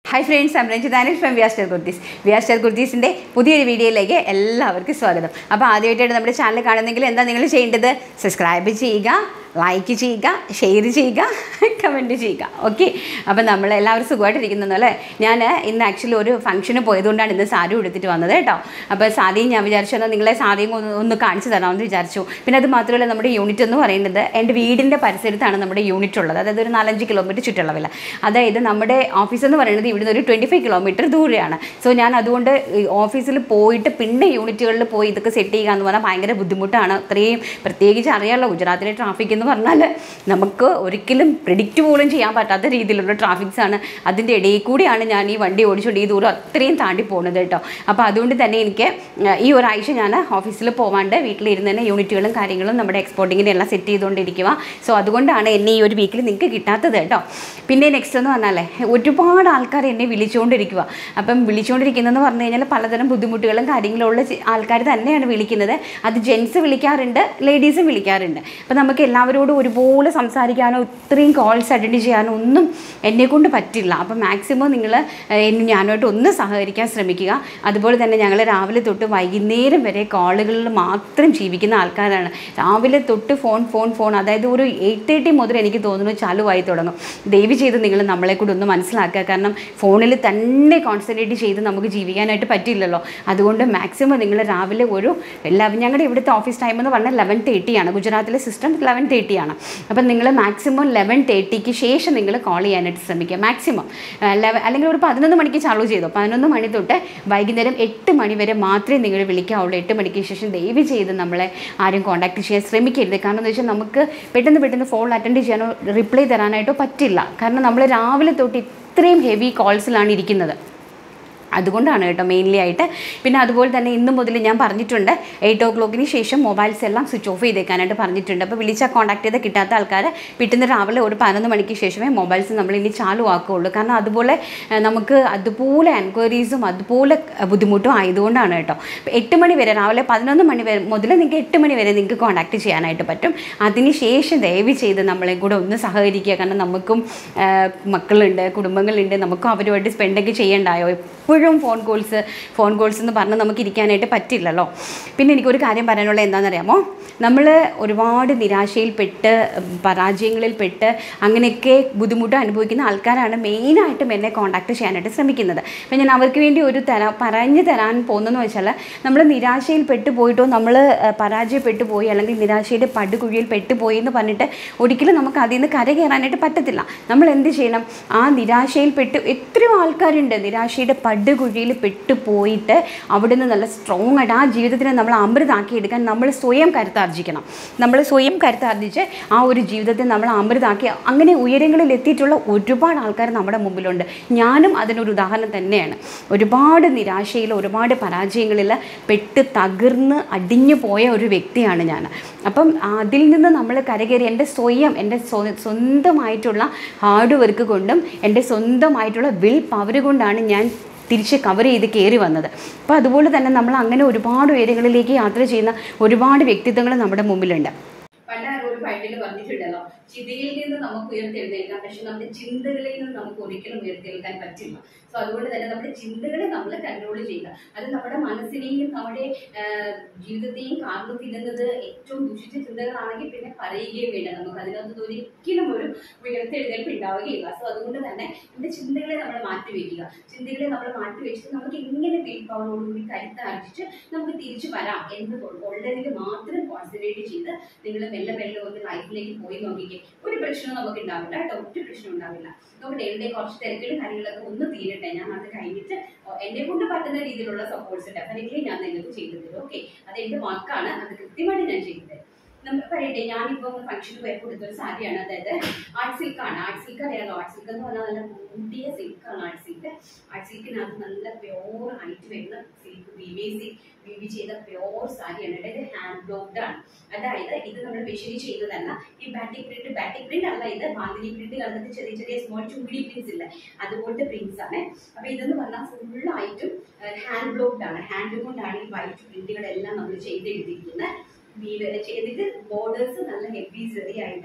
Hi friends I'm Ranjith Danish from Viaster kurtis Viaster കുർത്തീസിൻ്റെ പുതിയൊരു വീഡിയോയിലേക്ക് എല്ലാവർക്കും സ്വാഗതം അപ്പോൾ ആദ്യമായിട്ടാണ് നമ്മുടെ ചാനൽ കാണുന്നെങ്കിൽ എന്താ നിങ്ങൾ ചെയ്യേണ്ടത് സബ്സ്ക്രൈബ് ചെയ്യുക ലൈക്ക് ചെയ്യുക ഷെയർ ചെയ്യുക കമൻറ്റ് ചെയ്യുക ഓക്കെ അപ്പോൾ നമ്മൾ എല്ലാവരും സുഖമായിട്ടിരിക്കുന്നു അല്ലേ ഞാൻ ഇന്ന് ആക്ച്വലി ഒരു ഫംഗ്ഷന് പോയതുകൊണ്ടാണ് ഇന്ന് സാരി ഉടുത്തിട്ട് വന്നത് കേട്ടോ അപ്പോൾ സാരിയും ഞാൻ വിചാരിച്ചു എന്നാൽ നിങ്ങളെ സാരിയും ഒന്ന് ഒന്ന് കാണിച്ചു തരാമെന്ന് വിചാരിച്ചു പിന്നെ അത് മാത്രമല്ല നമ്മുടെ യൂണിറ്റ് എന്ന് പറയുന്നത് എൻ്റെ വീടിൻ്റെ പരിസരത്താണ് നമ്മുടെ യൂണിറ്റ് ഉള്ളത് അതായത് ഒരു നാലഞ്ച് കിലോമീറ്റർ ചുറ്റളവിൽ അതായത് നമ്മുടെ ഓഫീസ് എന്ന് പറയുന്നത് ഇവിടുന്ന് ഒരു ട്വൻറ്റി ഫൈവ് കിലോമീറ്റർ ദൂരെയാണ് സോ ഞാൻ അതുകൊണ്ട് ഈ ഓഫീസിൽ പോയിട്ട് പിന്നെ യൂണിറ്റുകളിൽ പോയി ഇതൊക്കെ സെറ്റ് ചെയ്യുക എന്ന് പറഞ്ഞാൽ ഭയങ്കര ബുദ്ധിമുട്ടാണ് അത്രയും പ്രത്യേകിച്ച് അറിയാമല്ലോ ഗുജറാത്തിലെ ട്രാഫിക് എന്ന് പറഞ്ഞാൽ നമുക്ക് ഒരിക്കലും പ്രിഡിക്റ്റ് പോലും ചെയ്യാൻ പറ്റാത്ത രീതിയിലുള്ള ട്രാഫിക്സ് ആണ് അതിൻ്റെ ഇടയിൽ കൂടിയാണ് ഞാൻ ഈ വണ്ടി ഓടിച്ചുകൊണ്ട് ഈ ദൂരം അത്രയും താണ്ടി പോകുന്നത് കേട്ടോ അപ്പോൾ അതുകൊണ്ട് തന്നെ എനിക്ക് ആ, ഈ ഒരാഴ്ച ഞാൻ ഓഫീസിൽ പോവാണ്ട് വീട്ടിലിരുന്ന് തന്നെ യൂണിറ്റുകളും കാര്യങ്ങളും നമ്മുടെ എക്സ്പോർട്ടിങ്ങിൻ്റെ എല്ലാം സെറ്റ് ചെയ്തുകൊണ്ടിരിക്കുക സോ അതുകൊണ്ടാണ് എന്നെ ഈ ഒരു വീക്കിൽ നിങ്ങൾക്ക് കിട്ടാത്തത് കേട്ടോ പിന്നെ നെക്സ്റ്റ് എന്ന് പറഞ്ഞാലേ ഒരുപാട് ആൾക്കാർ എന്നെ വിളിച്ചുകൊണ്ടിരിക്കുക അപ്പം വിളിച്ചുകൊണ്ടിരിക്കുന്നതെന്ന് പറഞ്ഞു കഴിഞ്ഞാൽ പലതരം ബുദ്ധിമുട്ടുകളും കാര്യങ്ങളും ഉള്ള ആൾക്കാർ തന്നെയാണ് വിളിക്കുന്നത് അത് ജെൻസ് വിളിക്കാറുണ്ട് ലേഡീസും വിളിക്കാറുണ്ട് അപ്പം നമുക്ക് എല്ലാവരോടും ഒരുപോലെ സംസാരിക്കാനോ ഇത്രയും കോൾസ് അറ്റൻഡ് ചെയ്യാനോ ഒന്നും എന്നെക്കൊണ്ട് പറ്റില്ല അപ്പം മാക്സിമം നിങ്ങൾ ഞാനുമായിട്ട് ഒന്ന് സഹകരിക്കാൻ ശ്രമിക്കുക അതുപോലെ തന്നെ ഞങ്ങൾ രാവിലെ തൊട്ട് വൈകുന്നേരം വരെ കോളുകളിൽ മാത്രം ജീവിക്കുന്ന ആൾക്കാരാണ് രാവിലെ തൊട്ട് ഫോൺ ഫോൺ ഫോൺ അതായത് ഒരു എയ്റ്റ് തേർട്ടി മുതൽ എനിക്ക് തോന്നുന്നു ചാലുവായി തുടങ്ങും ദയവ് ചെയ്ത് നിങ്ങൾ നമ്മളെ കൂടെ ഒന്ന് മനസ്സിലാക്കുക കാരണം ഫോണിൽ തന്നെ കോൺസെൻട്രേറ്റ് ചെയ്ത് നമുക്ക് ജീവിക്കാനായിട്ട് പറ്റില്ലല്ലോ അതുകൊണ്ട് മാക്സിമം നിങ്ങൾ രാവിലെ ഒരു ലെവൻ ഞങ്ങളുടെ ഇവിടുത്തെ ഓഫീസ് ടൈം എന്ന് പറഞ്ഞാൽ ലെവൻ തേർട്ടിയാണ് ഗുജറാത്തിലെ സിസ്റ്റം ലെവൻ തേർട്ടിയാണ് അപ്പം നിങ്ങൾ മാക്സിമം ലെവൻ തേർട്ടിക്ക് ശേഷം നിങ്ങൾ കോൾ ചെയ്യാനായിട്ട് ശ്രമിക്കുക മാക്സിമം ലെവൻ അല്ലെങ്കിൽ ഒരു പതിനൊന്ന് മണിക്ക് ചാലു ചെയ്തോ പതിനൊന്ന് മണി തൊട്ട് വൈകുന്നേരം എട്ട് മണി വരെ മാത്രമേ നിങ്ങൾ വിളിക്കാവുള്ളൂ എട്ട് മണിക്ക് ശേഷം ദയവ് ചെയ്ത് നമ്മളെ ആരും കോൺടാക്ട് ചെയ്യാൻ ശ്രമിക്കരുത് കാരണം എന്ന് വെച്ചാൽ നമുക്ക് പെട്ടെന്ന് പെട്ടെന്ന് ഫോൺ അറ്റൻഡ് ചെയ്യാനോ റിപ്ലൈ തരാനായിട്ടോ പറ്റില്ല കാരണം നമ്മൾ രാവിലെ തൊട്ട് ഇത്രയും ഹെവി കോൾസിലാണ് ഇരിക്കുന്നത് അതുകൊണ്ടാണ് കേട്ടോ മെയിൻലി ആയിട്ട് പിന്നെ അതുപോലെ തന്നെ ഇന്ന് മുതൽ ഞാൻ പറഞ്ഞിട്ടുണ്ട് എയ്റ്റ് ഓ ക്ലോക്കിന് ശേഷം മൊബൈൽസ് എല്ലാം സ്വിച്ച് ഓഫ് ചെയ്തേക്കാനായിട്ട് പറഞ്ഞിട്ടുണ്ട് അപ്പോൾ വിളിച്ചാൽ കോൺടാക്ട് ചെയ്ത് കിട്ടാത്ത ആൾക്കാർ പിറ്റുന്ന രാവിലെ ഒരു പതിനൊന്ന് മണിക്ക് ശേഷമേ മൊബൈൽസ് നമ്മൾ ഇനി ചാലു ആക്കുകയുള്ളൂ കാരണം അതുപോലെ ഏഹ്, നമുക്ക് അതുപോലെ എൻക്വയറീസും അതുപോലെ ഏഹ്, ബുദ്ധിമുട്ടും ആയതുകൊണ്ടാണ് കേട്ടോ അപ്പോൾ എട്ട് മണി വരെ രാവിലെ പതിനൊന്ന് മണി വരെ മുതൽ നിങ്ങൾക്ക് എട്ട് മണി വരെ നിങ്ങൾക്ക് കോൺടാക്ട് ചെയ്യാനായിട്ട് പറ്റും അതിനുശേഷം ദയവ് ചെയ്ത് നമ്മളെ കൂടെ ഒന്ന് സഹകരിക്കുക കാരണം നമുക്കും ഏഹ്, മക്കളുണ്ട് കുടുംബങ്ങളുണ്ട് നമുക്കും അവരുമായിട്ട് സ്പെൻഡൊക്കെ ചെയ്യണ്ടായോ എപ്പോഴും ഫോൺ കോൾസ് ഫോൺ കോൾസ് എന്ന് പറഞ്ഞ് നമുക്ക് ഇരിക്കാനായിട്ട് പറ്റില്ലല്ലോ പിന്നെ എനിക്കൊരു കാര്യം പറയാനുള്ളത് എന്താണെന്നറിയാമോ നമ്മൾ ഒരുപാട് നിരാശയിൽപ്പെട്ട് പരാജയങ്ങളിൽപ്പെട്ട് അങ്ങനെയൊക്കെ ബുദ്ധിമുട്ട് അനുഭവിക്കുന്ന ആൾക്കാരാണ് മെയിനായിട്ടും എന്നെ കോൺടാക്ട് ചെയ്യാനായിട്ട് ശ്രമിക്കുന്നത് അപ്പം ഞാൻ അവർക്ക് വേണ്ടി ഒരു തരാ പറഞ്ഞു തരാൻ പോകുന്നതെന്ന് വെച്ചാൽ നമ്മൾ നിരാശയിൽപ്പെട്ട് പോയിട്ടോ നമ്മൾ പരാജയപ്പെട്ടു പോയി അല്ലെങ്കിൽ നിരാശയുടെ പടുകുഴിയിൽ പെട്ടുപോയി എന്ന് പറഞ്ഞിട്ട് ഒരിക്കലും നമുക്ക് അതിൽ നിന്ന് കരകയറാനായിട്ട് പറ്റത്തില്ല നമ്മൾ എന്ത് ചെയ്യണം ആ നിരാശയിൽപ്പെട്ട് എത്രയോ ആൾക്കാരുണ്ട് നിരാശയുടെ പടുകുഴിയിൽ പെട്ടുപോയിട്ട് അവിടെ നിന്ന് നല്ല സ്ട്രോങ് ആയിട്ട് ആ ജീവിതത്തിനെ നമ്മൾ അമൃതാക്കി എടുക്കാൻ നമ്മൾ സ്വയം കരുത്താർജിക്കണം നമ്മൾ സ്വയം കരുത്താർജിച്ച് ആ ഒരു ജീവിതത്തെ നമ്മൾ അമൃതാക്കി അങ്ങനെ ഉയരങ്ങളിൽ എത്തിയിട്ടുള്ള ഒരുപാട് ആൾക്കാർ നമ്മുടെ മുമ്പിലുണ്ട് ഞാനും അതിനൊരു ഉദാഹരണം തന്നെയാണ് ഒരുപാട് നിരാശയിൽ ഒരുപാട് പരാജയങ്ങളിൽ പെട്ട് തകർന്ന് അടിഞ്ഞു പോയ ഒരു വ്യക്തിയാണ് ഞാൻ അപ്പം അതിൽ നിന്ന് നമ്മൾ കരകയറി എൻ്റെ സ്വയം എൻ്റെ സ്വ- സ്വന്തമായിട്ടുള്ള ഹാർഡ് വർക്ക് കൊണ്ടും എൻ്റെ സ്വന്തമായിട്ടുള്ള വിൽ പവർ കൊണ്ടാണ് ഞാൻ തിരിച്ച് കവർ ചെയ്ത് കയറി വന്നത് അപ്പോൾ അതുപോലെ തന്നെ നമ്മൾ അങ്ങനെ ഒരുപാട് ഉയരങ്ങളിലേക്ക് യാത്ര ചെയ്യുന്ന ഒരുപാട് വ്യക്തിത്വങ്ങൾ നമ്മുടെ മുമ്പിലുണ്ട് പണ്ട് ഒരു പാട്ടിൽ പറഞ്ഞിട്ടുണ്ടല്ലോ ചിതയിൽ നിന്ന് നമുക്ക് ഉയർത്തെഴുന്നേൽക്കാം പക്ഷെ നമ്മുടെ ചിന്തകളിൽ നിന്ന് നമുക്ക് ഒരിക്കലും ഉയർത്തെഴുന്നേൽക്കാൻ പറ്റില്ല സോ അതുകൊണ്ട് തന്നെ നമ്മുടെ ചിന്തകളെ നമ്മൾ കൺട്രോൾ ചെയ്യുക അത് നമ്മുടെ മനസ്സിനെയും നമ്മുടെ ആ, ജീവിതത്തെയും കാർന്നു തിന്നുന്നത് ഏറ്റവും ദുഷിച്ച ചിന്തകളാണെങ്കിൽ പിന്നെ പറയുകയും വേണ്ട നമുക്ക് അതിനകത്ത് ഒരിക്കലും ഒരു ഉയർത്തെഴുന്നേൽപ്പ് ഉണ്ടാവുകയില്ല സോ അതുകൊണ്ട് തന്നെ നമ്മുടെ ചിന്തകളെ നമ്മൾ മാറ്റി വെക്കുക ചിന്തകളെ നമ്മൾ മാറ്റി വെച്ചിട്ട് നമുക്ക് എങ്ങനെ വിൽ പവറോടുകൂടി കരുത്താർജിച്ച് നമുക്ക് തിരിച്ചു വരാം എന്ന് ഉള്ളതിൽ മാത്രം കോൺസെൻട്രേറ്റ് ചെയ്ത് നിങ്ങൾ മെല്ലെ മെല്ലെ ഒന്ന് ലൈഫിലേക്ക് പോയി നോക്കിക്കേ ഒരു പ്രശ്നവും നമുക്ക് ഉണ്ടാവില്ല കേട്ടോ ഒറ്റ പ്രശ്നം ഉണ്ടാവില്ല നമുക്ക് ഡെയിലി കുറച്ച് തിരക്കുകളും കാര്യങ്ങളൊക്കെ ഒന്ന് തീരട്ടെ ഞാൻ അത് കഴിഞ്ഞിട്ട് എന്നെ കൊണ്ട് പറ്റുന്ന രീതിയിലുള്ള സപ്പോർട്ട്സ് ഡെഫിനറ്റ്ലി ഞാൻ നിങ്ങൾക്ക് ചെയ്തു തരും ഓക്കെ അത് എന്റെ വാക്കാണ് അത് കൃത്യമായിട്ട് ഞാൻ ചെയ്തു തരും നമുക്ക് പറയട്ടെ ഞാനിപ്പോൾ ഫംഗ്ഷന് പോയി കൊടുത്തൊരു സാരിയാണ് അതായത് ആർട്ട് സിൽക്കാണ് ആർട്ട് സിൽക്ക് അറിയാലോ ആർട്ട് സിൽക്ക് എന്ന് പറഞ്ഞാൽ നല്ല കൂട്ടിയ സിൽക്കാണ് ആർട്ട് സിൽക്ക് ആർട്ട് സിൽക്കിനകത്ത് നല്ല പ്യോർ ആയിട്ട് വരുന്ന silk B B C B B ചെയ്ത പ്യോർ സാരിയാണ് കേട്ടോ ഇത് ഹാൻഡ് ബ്ലോക്ഡ് ആണ് അതായത് ഇത് നമ്മൾ മെഷീൻ ചെയ്തതല്ല ഈ ബാറ്റിക് പ്രിന്റ് ബാറ്റിക് പ്രിന്റ് അല്ല ഇത് ബാന്തിനി പ്രിന്റ് കണ്ടിട്ട് ചെറിയ ചെറിയ സ്മോൾ ചുങ്കിടി പ്രിന്റ്സ് ഇല്ല അതുപോലത്തെ പ്രിന്റ്സ് ആണ് അപ്പൊ ഇതെന്ന് പറഞ്ഞാൽ ഫുള്ളായിട്ടും ഹാൻഡ് ബ്ലോക്ഡ് ആണ് ഹാൻഡ് കൊണ്ടാണ് ഈ വൈറ്റ് പ്രിന്റുകളെല്ലാം നമ്മൾ ചെയ്തെടുത്തിരിക്കുന്നത് വീവ് ചെയ്തിട്ട് ബോർഡേഴ്സ് നല്ല ഹെവി ചെറിയായിട്ട്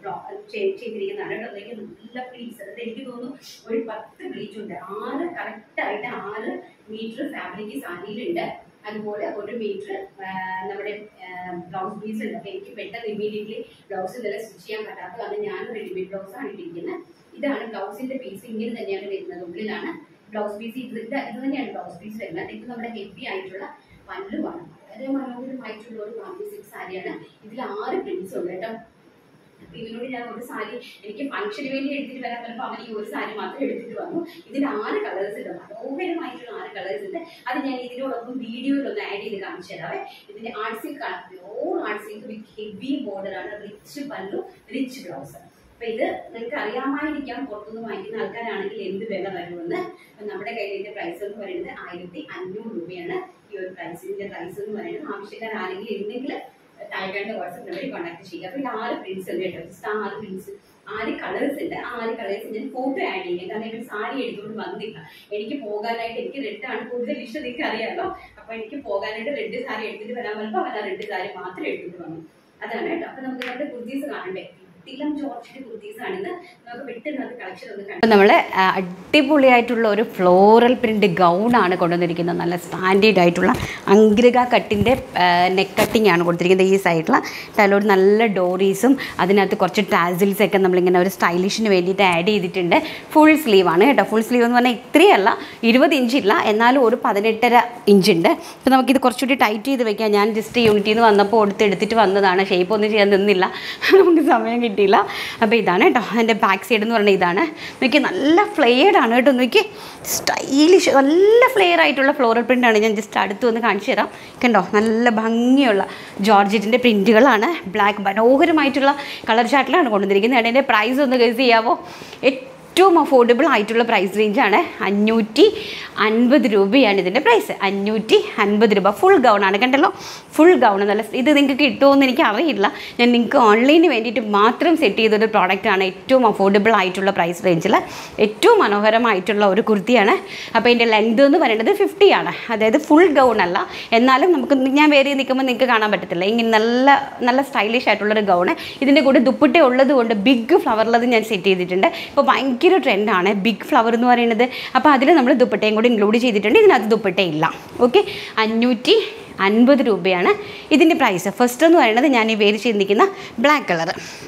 ചെയ്തിരിക്കുന്നതാണ് കേട്ടോ അതൊക്കെ നല്ല പ്ലീറ്റ്സ് അത് എനിക്ക് തോന്നുന്നു ഒരു പത്ത് പ്ലീറ്റ് ഉണ്ട് ആറ് കറക്റ്റ് ആയിട്ട് ആറ് മീറ്റർ ഫാബ്രിക് സാരിയിലുണ്ട് അതുപോലെ ഒരു മീറ്റർ നമ്മുടെ ബ്ലൗസ് പീസ് ഉണ്ട് അപ്പൊ എനിക്ക് പെട്ടെന്ന് ഇമ്മീഡിയറ്റ്ലി ബ്ലൗസ് ഇതെല്ലാം സ്റ്റിച്ച് ചെയ്യാൻ പറ്റാത്ത കാരണം ഞാൻ റെഡിമെയ്ഡ് ബ്ലൗസ് ആണ് ഇട്ടിരിക്കുന്നത് ഇതാണ് ബ്ലൗസിന്റെ പീസ് ഇങ്ങനെ തന്നെയാണ് വരുന്നത് ഉള്ളിലാണ് ബ്ലൗസ് പീസ് ഇത് ഇത് ഇത് തന്നെയാണ് ബ്ലൗസ് പീസ് വരുന്നത് ഇത് നമ്മുടെ ഹെവി ആയിട്ടുള്ള പല്ലുമാണ് വളരെ മനോഹരമായിട്ടുള്ള ഒരു ഫാബ്രിക് സിൽക്ക് സാരിയാണ് ഇതിൽ ആറ് പ്രിന്റ്സ് ഉണ്ട് കേട്ടോ അപ്പൊ ഇതിനോട് ഞാൻ ഒരു സാരി എനിക്ക് ഫംഗ്ഷന് വേണ്ടി എടുത്തിട്ട് വരാൻ പറ്റുമ്പോൾ അവൻ ഈ ഒരു സാരി മാത്രം എടുത്തിട്ട് വന്നു ഇതിന് ആറ് കളേഴ്സ് ഉണ്ട് മനോഹരമായിട്ടുള്ള ആറ് കളേഴ്സ് ഉണ്ട് അത് ഞാൻ ഇതിനോടൊപ്പം വീഡിയോയിൽ ഒന്ന് ആഡ് ചെയ്ത് കാണിച്ചു തരാവേ ഇതിന്റെ ആർട്ട് സിൽക്ക് ആണ് pure art silk with heavy border ആണ് റിച്ച് പല്ലു റിച്ച് ബ്ലൗസ് അപ്പൊ ഇത് നിങ്ങൾക്ക് അറിയാമായിരിക്കാം പുറത്തുനിന്ന് വാങ്ങിക്കുന്ന ആൾക്കാരാണെങ്കിൽ എന്ത് വില വരുമെന്ന് അപ്പൊ നമ്മുടെ കയ്യിൽ ഇതിന്റെ പ്രൈസ് എന്ന് പറയുന്നത് ആയിരത്തി അഞ്ഞൂറ് രൂപയാണ് ഈ ഒരു പ്രൈസിന്റെ പ്രൈസ് എന്ന് പറയുന്നത് ആവശ്യക്കാരാണെങ്കിൽ എന്തെങ്കിലും താഴെ വാട്സപ്പ് നമ്പറിൽ കോൺടാക്ട് ചെയ്യുക അപ്പൊ ഇത് ആറ് പ്രിന്റ്സ് ഉണ്ട് കേട്ടോ ജസ്റ്റ് ആറ് പ്രിന്റ്സ് ആറ് കളേഴ്സ് ഉണ്ട് ആ ആറ് കളേഴ്സ് ഞാൻ ഫോട്ടോ ആഡ് ചെയ്യാം കാരണം ഇവർ സാരി എടുത്തുകൊണ്ട് വന്നില്ല എനിക്ക് പോകാനായിട്ട് എനിക്ക് റെഡ് ആണ് കൂടുതൽ ഇഷ്ടം നിങ്ങൾക്ക് അറിയാലോ അപ്പൊ എനിക്ക് പോകാനായിട്ട് റെഡ് സാരി എടുത്തിട്ട് വരാൻ പറഞ്ഞപ്പോൾ അവൻ ആ റെഡ് സാരി മാത്രം എടുത്തിട്ട് വന്നു അതാണ് കേട്ടോ അപ്പൊ നമുക്ക് നമ്മുടെ കുർത്തീസ് കാണണ്ടേ തിലം ജോർജിന്റെ കുർത്തീസ് ആണിത് നമുക്ക് പെട്ടെന്ന് അത് കളക്ഷൻ ഒന്ന് കണ്ടു നമ്മൾ അടിപൊളിയായിട്ടുള്ള ഒരു ഫ്ലോറൽ പ്രിന്റ് ഗൗൺ ആണ് കൊണ്ടുവന്നിരിക്കുന്നത് നല്ല സ്റ്റാൻഡേർഡ് ആയിട്ടുള്ള അങ്ക്രിക കട്ടിൻ്റെ നെക്ക് കട്ടിംഗ് ആണ് കൊടുത്തിരിക്കുന്നത് ഈ സൈഡിൽ അതിലൊരു നല്ല ഡോറീസും അതിനകത്ത് കുറച്ച് ടാസിൽസ് ഒക്കെ നമ്മളിങ്ങനെ ഒരു സ്റ്റൈലിഷിന് വേണ്ടിയിട്ട് ആഡ് ചെയ്തിട്ടുണ്ട് ഫുൾ സ്ലീവ് ആണ് കേട്ടോ ഫുൾ സ്ലീവ് എന്ന് പറഞ്ഞാൽ ഇത്രയല്ല ഇരുപത് ഇഞ്ച് ഇല്ല എന്നാലും ഒരു പതിനെട്ടര ഇഞ്ച് ഉണ്ട് അപ്പോൾ നമുക്കിത് കുറച്ചുകൂടി ടൈറ്റ് ചെയ്ത് വെക്കാം ഞാൻ ജസ്റ്റ് യൂണിറ്റിൽ നിന്ന് വന്നപ്പോൾ കൊടുത്ത് എടുത്തിട്ട് വന്നതാണ് ഷേപ്പ് ഒന്നും ചെയ്യാൻ നിന്നില്ല നമുക്ക് സമയം കിട്ടിയില്ല അപ്പോൾ ഇതാണ് കേട്ടോ എൻ്റെ ബാക്ക് സൈഡ് എന്ന് പറഞ്ഞാൽ ഇതാണ് നോക്കി നല്ല ഫ്ലെയർഡ് ആണ് കേട്ടോ നോക്കി സ്റ്റൈലിഷ് നല്ല ഫ്ലെയർ ആയിട്ടുള്ള ഫ്ലോറൽ പ്രിൻ്റ് ആണ് ഞാൻ ജസ്റ്റ് അടുത്ത് വന്ന് കാണിച്ചു തരാം കണ്ടോ നല്ല ഭംഗിയുള്ള ജോർജറ്റിൻ്റെ പ്രിൻറ്റുകളാണ് ബ്ലാക്ക് മനോഹരമായിട്ടുള്ള കളർ ചാർട്ടിലാണ് കൊണ്ടുവന്നിരിക്കുന്നത് അതിൻ്റെ പ്രൈസ് ഒന്ന് ഗസ് ചെയ്യാവോ ഏറ്റവും അഫോർഡബിൾ ആയിട്ടുള്ള പ്രൈസ് റേഞ്ചാണ് അഞ്ഞൂറ്റി അൻപത് രൂപയാണ് ഇതിൻ്റെ പ്രൈസ് അഞ്ഞൂറ്റി അൻപത് രൂപ ഫുൾ ഗൗൺ ആണ് കണ്ടല്ലോ ഫുൾ ഗൗൺ നല്ല ഇത് നിങ്ങൾക്ക് കിട്ടുമോയെന്ന് എനിക്ക് അറിയില്ല ഞാൻ നിങ്ങൾക്ക് ഓൺലൈനിന് വേണ്ടിയിട്ട് മാത്രം സെറ്റ് ചെയ്തൊരു പ്രോഡക്റ്റാണ് ഏറ്റവും അഫോർഡബിൾ ആയിട്ടുള്ള പ്രൈസ് റേഞ്ചിൽ ഏറ്റവും മനോഹരമായിട്ടുള്ള ഒരു കുർത്തിയാണ് അപ്പോൾ ഇതിൻ്റെ ലെങ്ത് എന്ന് പറയുന്നത് ഫിഫ്റ്റി ആണ് അതായത് ഫുൾ ഗൗൺ അല്ല എന്നാലും നമുക്ക് ഞാൻ വേറെ നിൽക്കുമ്പോൾ നിങ്ങൾക്ക് കാണാൻ പറ്റത്തില്ല ഇങ്ങനെ നല്ല നല്ല സ്റ്റൈലിഷ് ആയിട്ടുള്ളൊരു ഗൗണ് ഇതിൻ്റെ കൂടെ ദുപ്പട്ട ഉള്ളത് കൊണ്ട് ബിഗ് ഫ്ലവറിലത് ഞാൻ സെറ്റ് ചെയ്തിട്ടുണ്ട് ഇപ്പോൾ ഭയങ്കര ട്രെൻഡാണ് ബിഗ് ഫ്ലവർ എന്ന് പറയുന്നത് അപ്പോൾ അതിൽ നമ്മൾ ദുപ്പട്ടയും കൂടി ഇൻക്ലൂഡ് ചെയ്തിട്ടുണ്ട് ഇതിനകത്ത് ദുപ്പട്ടയില്ല ഓക്കെ അഞ്ഞൂറ്റി അൻപത് രൂപയാണ് ഇതിൻ്റെ പ്രൈസ് ഫസ്റ്റ് എന്ന് പറയുന്നത് ഞാൻ ഈ വേര് ചിന്തിക്കുന്ന ബ്ലാക്ക് കളർ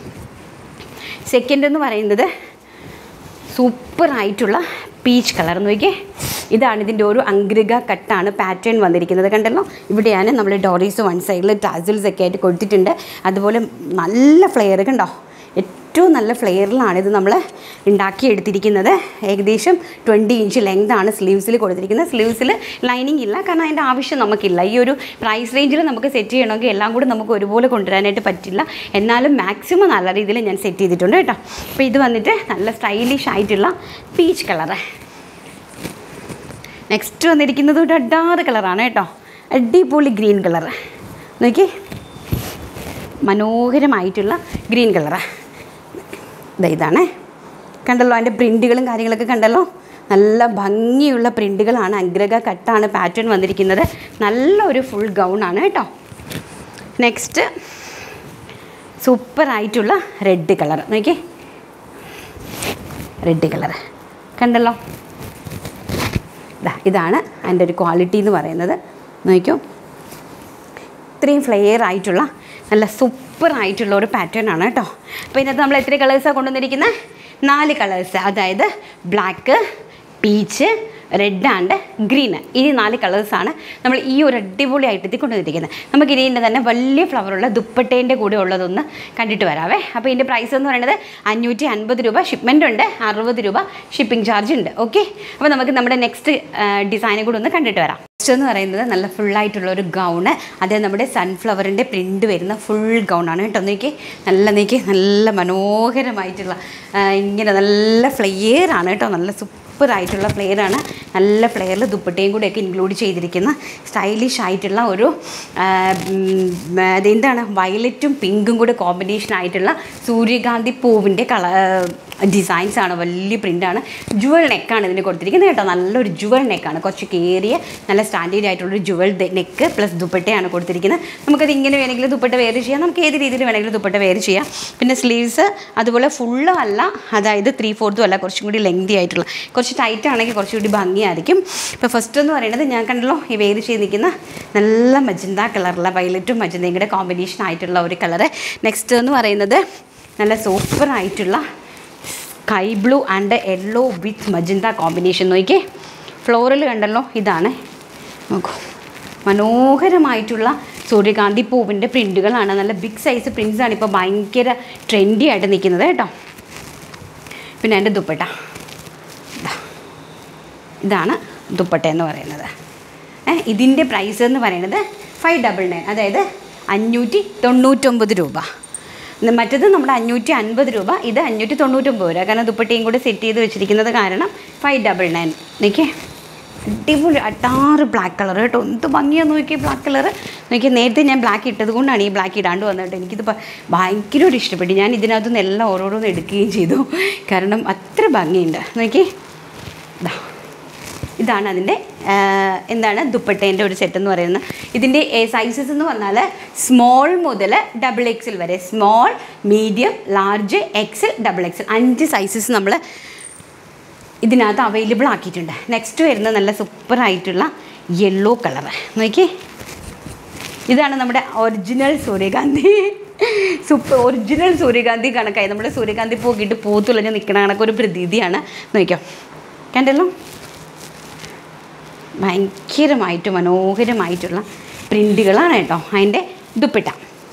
സെക്കൻഡ് എന്ന് പറയുന്നത് സൂപ്പറായിട്ടുള്ള പീച്ച് കളർ നോക്കിയേ ഇതാണ് ഇതിൻ്റെ ഒരു അങ്ക്രിക കട്ടാണ് പാറ്റേൺ വന്നിരിക്കുന്നത് കണ്ടല്ലോ ഇവിടെയാണ് നമ്മൾ ഡോറീസ് വൺ സൈഡിൽ ടാസിൽസ് ഒക്കെ ആയിട്ട് കൊടുത്തിട്ടുണ്ട് അതുപോലെ നല്ല ഫ്ലെയർ കണ്ടോ ഏറ്റവും നല്ല ഫ്ലെയറിലാണ് ഇത് നമ്മൾ ഉണ്ടാക്കിയെടുത്തിരിക്കുന്നത് ഏകദേശം ട്വൻറ്റി ഇഞ്ച് ലെങ്ത് ആണ് സ്ലീവ്സിൽ കൊടുത്തിരിക്കുന്നത് സ്ലീവ്സിൽ ലൈനിങ് ഇല്ല കാരണം അതിൻ്റെ ആവശ്യം നമുക്കില്ല ഈ ഒരു പ്രൈസ് റേഞ്ചിൽ നമുക്ക് സെറ്റ് ചെയ്യണമെങ്കിൽ എല്ലാം കൂടെ നമുക്ക് ഒരുപോലെ കൊണ്ടുവരാനായിട്ട് പറ്റില്ല എന്നാലും മാക്സിമം നല്ല രീതിയിൽ ഞാൻ സെറ്റ് ചെയ്തിട്ടുണ്ട് കേട്ടോ അപ്പോൾ ഇത് വന്നിട്ട് നല്ല സ്റ്റൈലിഷ് ആയിട്ടുള്ള പീച്ച് കളറ് നെക്സ്റ്റ് വന്നിരിക്കുന്നത് ഒരു അഡാറ് കളറാണ് കേട്ടോ അടിപൊളി ഗ്രീൻ കളർ നോക്കി മനോഹരമായിട്ടുള്ള ഗ്രീൻ കളറാണ് ദാ ഇതാണ് കണ്ടല്ലോ അതിൻ്റെ പ്രിൻറ്റുകളും കാര്യങ്ങളൊക്കെ കണ്ടല്ലോ നല്ല ഭംഗിയുള്ള പ്രിൻറ്റുകളാണ് അഗ്രക കട്ടാണ് പാറ്റേൺ വന്നിരിക്കുന്നത് നല്ല ഒരു ഫുൾ ഗൗൺ ആണ് കേട്ടോ നെക്സ്റ്റ് സൂപ്പറായിട്ടുള്ള റെഡ് കളർ നോക്കിയേ റെഡ് കളർ കണ്ടല്ലോ ദാ ഇതാണ് അതിൻ്റെ ഒരു ക്വാളിറ്റി എന്ന് പറയുന്നത് നോക്കിയോ ഇത്രയും ഫ്ലെയർ ആയിട്ടുള്ള നല്ല സൂപ്പർ ആയിട്ടുള്ള ഒരു പാറ്റേൺ ആണ് കേട്ടോ അപ്പോൾ ഇതിനകത്ത് നമ്മൾ എത്ര കളേഴ്സാണ് കൊണ്ടുവന്നിരിക്കുന്നത് നാല് കളേഴ്സ് അതായത് black peach red and green ഈ നാല് കളേഴ്സാണ് നമ്മൾ ഈ ഒരു അടിപൊളി ഐറ്റത്തിൽ കൊണ്ടുവന്നിരിക്കുന്നത് നമുക്ക് ഇതിൻ്റെ തന്നെ വലിയ ഫ്ലവറുള്ള ദുപ്പട്ടേൻ്റെ കൂടെ ഉള്ളതൊന്ന് കണ്ടിട്ട് വരാവേ അപ്പോൾ ഇതിൻ്റെ പ്രൈസ് എന്ന് പറയുന്നത് അഞ്ഞൂറ്റി അൻപത് രൂപ ഷിപ്മെൻ്റ് ഉണ്ട് അറുപത് രൂപ ഷിപ്പിംഗ് ചാർജ് ഉണ്ട് ഓക്കെ അപ്പോൾ നമുക്ക് നമ്മുടെ നെക്സ്റ്റ് ഡിസൈനും കൂടെ ഒന്ന് കണ്ടിട്ട് വരാം നെക്സ്റ്റ് എന്ന് പറയുന്നത് നല്ല ഫുള്ളായിട്ടുള്ള ഒരു ഗൗണ് അത് നമ്മുടെ സൺഫ്ലവറിൻ്റെ പ്രിൻ്റ് വരുന്ന ഫുൾ ഗൗണാണ് കേട്ടോ നോക്കി നല്ല നോക്കി നല്ല മനോഹരമായിട്ടുള്ള ആ, ഇങ്ങനെ നല്ല ഫ്ലെയർ ആണ് കേട്ടോ നല്ല സൂപ്പറായിട്ടുള്ള ഫ്ലെയർ ആണ് നല്ല ഫ്ലെയറിൽ ദുപ്പട്ടയും കൂടെയൊക്കെ ഇൻക്ലൂഡ് ചെയ്തിരിക്കുന്ന സ്റ്റൈലിഷ് ആയിട്ടുള്ള ഒരു ആ, ഉം, അതെന്താണ് വയലറ്റും പിങ്കും കൂടെ കോമ്പിനേഷൻ ആയിട്ടുള്ള സൂര്യകാന്തി പൂവിൻ്റെ കള ഡിസൈൻസ് ആണ് വലിയ പ്രിൻ്റാണ് ജുവൽ നെക്കാണ് ഇതിന് കൊടുത്തിരിക്കുന്നത് കേട്ടോ നല്ലൊരു ജുവൽ നെക്കാണ് കുറച്ച് കയറിയ നല്ല സ്റ്റാൻഡേർഡ് ആയിട്ടുള്ളൊരു ജുവൽ നെക്ക് പ്ലസ് ദുപ്പട്ടയാണ് കൊടുത്തിരിക്കുന്നത് നമുക്കത് ഇങ്ങനെ വേണമെങ്കിൽ ദുപ്പട്ട വെയർ ചെയ്യാം നമുക്ക് ഏത് രീതിയിൽ വേണമെങ്കിലും ദുപ്പട്ട വെയർ ചെയ്യാം പിന്നെ സ്ലീവ്സ് അതുപോലെ ഫുള്ളും അല്ല അതായത് ത്രീ ഫോർത്തും അല്ല കുറച്ചും കൂടി ലെങ്തി ആയിട്ടുള്ള കുറച്ച് ടൈറ്റ് ആണെങ്കിൽ കുറച്ചുകൂടി ഭംഗിയായിരിക്കും ഇപ്പോൾ ഫസ്റ്റ് എന്ന് പറയുന്നത് ഞാൻ കണ്ടല്ലോ ഈ വെയർ ചെയ്ത് നിൽക്കുന്ന നല്ല മജന്ത കളറുള്ള വയലറ്റും മജന്തയും കൂടെ കോമ്പിനേഷൻ ആയിട്ടുള്ള ഒരു കളറ് നെക്സ്റ്റ് എന്ന് പറയുന്നത് നല്ല സൂപ്പർ ആയിട്ടുള്ള sky blue and yellow with magenta combination നോക്കിയേ ഫ്ലോറൽ കണ്ടല്ലോ ഇതാണ് നോക്കൂ മനോഹരമായിട്ടുള്ള സൂര്യകാന്തി പൂവിൻ്റെ പ്രിൻറ്റുകളാണ് നല്ല ബിഗ് സൈസ് പ്രിൻസാണ് ഇപ്പോൾ ഭയങ്കര ട്രെൻഡി ആയിട്ട് നിൽക്കുന്നത് കേട്ടോ പിന്നെ എൻ്റെ ദുപ്പട്ട ഇതാ. ഇതാണ് ദുപ്പട്ട എന്ന് പറയുന്നത് ഏ ഇതിൻ്റെ പ്രൈസ് എന്ന് പറയുന്നത് ഫൈവ് ഡബിൾ നയൻ അതായത് അഞ്ഞൂറ്റി തൊണ്ണൂറ്റൊമ്പത് രൂപ ഇന്ന് മറ്റത് നമ്മുടെ അഞ്ഞൂറ്റി അൻപത് രൂപ ഇത് അഞ്ഞൂറ്റി തൊണ്ണൂറ്റൊമ്പത് രൂപ കാരണം ദുപ്പട്ടയും കൂടെ സെറ്റ് ചെയ്ത് വെച്ചിരിക്കുന്നത് കാരണം ഫൈവ് ഡബിൾ നയൻ നിൽക്കേ അടിപൊളി അട്ടാറ് ബ്ലാക്ക് കളർ കേട്ടോ എന്ത് ഭംഗിയാന്ന് നോക്കിയേ ബ്ലാക്ക് കളർ നോക്കിയ നേരത്തെ ഞാൻ ബ്ലാക്ക് ഇട്ടത് കൊണ്ടാണ് ഈ ബ്ലാക്ക് ഇടാണ്ട് വന്നിട്ട് എനിക്കിത് ഭ- ഭയങ്കരമായിട്ട് ഇഷ്ടപ്പെട്ടു ഞാൻ ഇതിനകത്തു നിന്ന് എല്ലാം ഓരോരോന്ന് എടുക്കുകയും ചെയ്തു കാരണം അത്ര ഭംഗിയുണ്ട് നോക്കി ഇതാ ഇതാണ് അതിൻ്റെ ആ, എന്താണ് ദുപ്പട്ടേൻ്റെ ഒരു സെറ്റ് എന്ന് പറയുന്നത് ഇതിൻ്റെ സൈസസ് എന്ന് പറഞ്ഞാൽ സ്മോൾ മുതൽ ഡബിൾ എക്സിൽ വരെ small medium large XL double XL അഞ്ച് സൈസസ് നമ്മൾ ഇതിനകത്ത് അവൈലബിൾ ആക്കിയിട്ടുണ്ട് നെക്സ്റ്റ് വരുന്നത് നല്ല സൂപ്പർ ആയിട്ടുള്ള യെല്ലോ കളർ നോക്കിയേ ഇതാണ് നമ്മുടെ ഒറിജിനൽ സൂര്യകാന്തി സൂപ്പർ ഒറിജിനൽ സൂര്യകാന്തി കണക്കായി നമ്മുടെ സൂര്യകാന്തി പോക്കിയിട്ട് പൂത്തുലഞ്ഞ് നിൽക്കണ കണക്കൊരു പ്രതീതിയാണ് നോക്കിയോ കണ്ടല്ലോ ഭയങ്കരമായിട്ട് മനോഹരമായിട്ടുള്ള പ്രിൻറ്റുകളാണ് കേട്ടോ അതിൻ്റെ ദുപ്പട്ട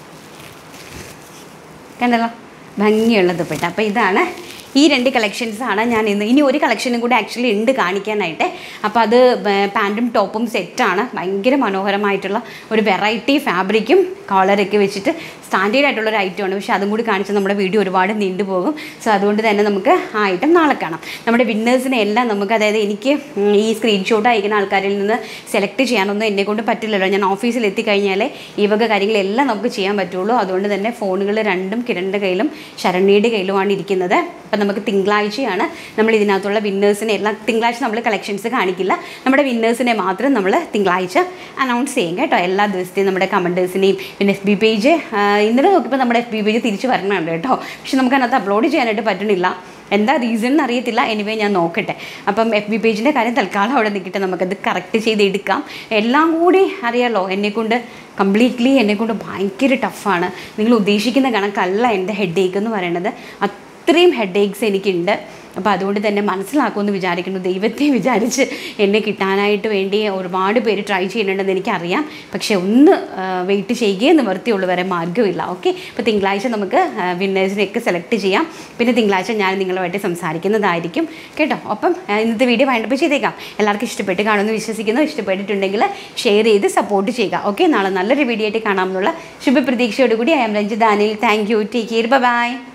കണ്ടല്ലോ ഭംഗിയുള്ള ദുപ്പട്ട അപ്പോൾ ഇതാണ് ഈ രണ്ട് കളക്ഷൻസ് ആണ് ഞാൻ ഇന്ന് ഇനി ഒരു കളക്ഷനും കൂടി ആക്ച്വലി ഉണ്ട് കാണിക്കാനായിട്ട് അപ്പോൾ അത് പാൻറ്റും ടോപ്പും സെറ്റാണ് ഭയങ്കര മനോഹരമായിട്ടുള്ള ഒരു വെറൈറ്റി ഫാബ്രിക്കും കോളറൊക്കെ വെച്ചിട്ട് സ്റ്റാൻഡേർഡ് ആയിട്ടുള്ള ഒരു ഐറ്റമാണ് പക്ഷേ അതും കൂടി കാണിച്ച് നമ്മുടെ വീഡിയോ ഒരുപാട് നീണ്ടുപോകും സോ അതുകൊണ്ട് തന്നെ നമുക്ക് ആ ഐറ്റം നാളെ കാണാം നമ്മുടെ വിന്നേഴ്സിനെ എല്ലാം നമുക്ക് അതായത് എനിക്ക് ഉം, ഈ സ്ക്രീൻഷോട്ട് അയക്കുന്ന ആൾക്കാരിൽ നിന്ന് സെലക്ട് ചെയ്യാനൊന്നും എന്നെ കൊണ്ട് പറ്റില്ലല്ലോ ഞാൻ ഓഫീസിൽ എത്തിക്കഴിഞ്ഞാൽ ഈ വക കാര്യങ്ങളെല്ലാം നമുക്ക് ചെയ്യാൻ പറ്റുള്ളൂ അതുകൊണ്ട് തന്നെ ഫോണുകൾ രണ്ടും കിരണിൻ്റെ കയ്യിലും ശരണ്യയുടെ കയ്യിലുമാണ് ഇരിക്കുന്നത് അപ്പം നമുക്ക് തിങ്കളാഴ്ചയാണ് നമ്മൾ ഇതിനകത്തുള്ള വിന്നേഴ്സിനെ എല്ലാം തിങ്കളാഴ്ച നമ്മൾ കളക്ഷൻസ് കാണിക്കില്ല നമ്മുടെ വിന്നേഴ്സിനെ മാത്രം നമ്മൾ തിങ്കളാഴ്ച അനൗൺസ് ചെയ്യും കേട്ടോ എല്ലാ ദിവസത്തെയും നമ്മുടെ കമൻറ്റേഴ്സിനെയും പിന്നെ എഫ് ബി പേജ് ഇന്നലെ നോക്കിയപ്പോൾ നമ്മുടെ എഫ് ബി പേജ് തിരിച്ച് വരണുണ്ട് കേട്ടോ പക്ഷെ നമുക്ക് അതിനകത്ത് അപ്ലോഡ് ചെയ്യാനായിട്ട് പറ്റണില്ല എന്താ റീസൺ എന്നറിയത്തില്ല എനിവേ ഞാൻ നോക്കട്ടെ അപ്പം എഫ് ബി പേജിൻ്റെ കാര്യം തൽക്കാലം അവിടെ നിൽക്കട്ടെ നമുക്കത് കറക്റ്റ് ചെയ്ത് എടുക്കാം എല്ലാം കൂടി അറിയാലോ എന്നെക്കൊണ്ട് കംപ്ലീറ്റ്ലി എന്നെക്കൊണ്ട് ഭയങ്കര ടഫാണ് നിങ്ങൾ ഉദ്ദേശിക്കുന്ന കണക്കല്ല എൻ്റെ ഹെഡ് ഏക്ക് എന്ന് പറയുന്നത് അത്രയും ഹെഡ് ഏക്സ് എനിക്കുണ്ട് അപ്പോൾ അതുകൊണ്ട് തന്നെ മനസ്സിലാക്കുമെന്ന് വിചാരിക്കുന്നു ദൈവത്തെ വിചാരിച്ച് എന്നെ കിട്ടാനായിട്ട് വേണ്ടി ഒരുപാട് പേര് ട്രൈ ചെയ്യുന്നുണ്ടെന്ന് എനിക്കറിയാം പക്ഷേ ഒന്ന് വെയിറ്റ് ചെയ്യുകയേ നിവർത്തിയുള്ളൂ വരെ മാർഗ്ഗമില്ല ഓക്കെ അപ്പോൾ തിങ്കളാഴ്ച നമുക്ക് വിന്നേഴ്സിനെയൊക്കെ സെലക്ട് ചെയ്യാം പിന്നെ തിങ്കളാഴ്ച ഞാൻ നിങ്ങളുമായിട്ട് സംസാരിക്കുന്നതായിരിക്കും കേട്ടോ അപ്പം ആ, ഇന്നത്തെ വീഡിയോ വൈൻഡപ്പ് ചെയ്തേക്കാം എല്ലാവർക്കും ഇഷ്ടപ്പെട്ട് കാണുമെന്ന് വിശ്വസിക്കുന്നു ഇഷ്ടപ്പെട്ടിട്ടുണ്ടെങ്കിൽ ഷെയർ ചെയ്ത് സപ്പോർട്ട് ചെയ്യുക ഓക്കെ നാളെ നല്ലൊരു വീഡിയോ ആയിട്ട് കാണാമെന്നുള്ള ശുഭപ്രതീക്ഷയോടുകൂടി I'm Ranjith Anil thank you take care by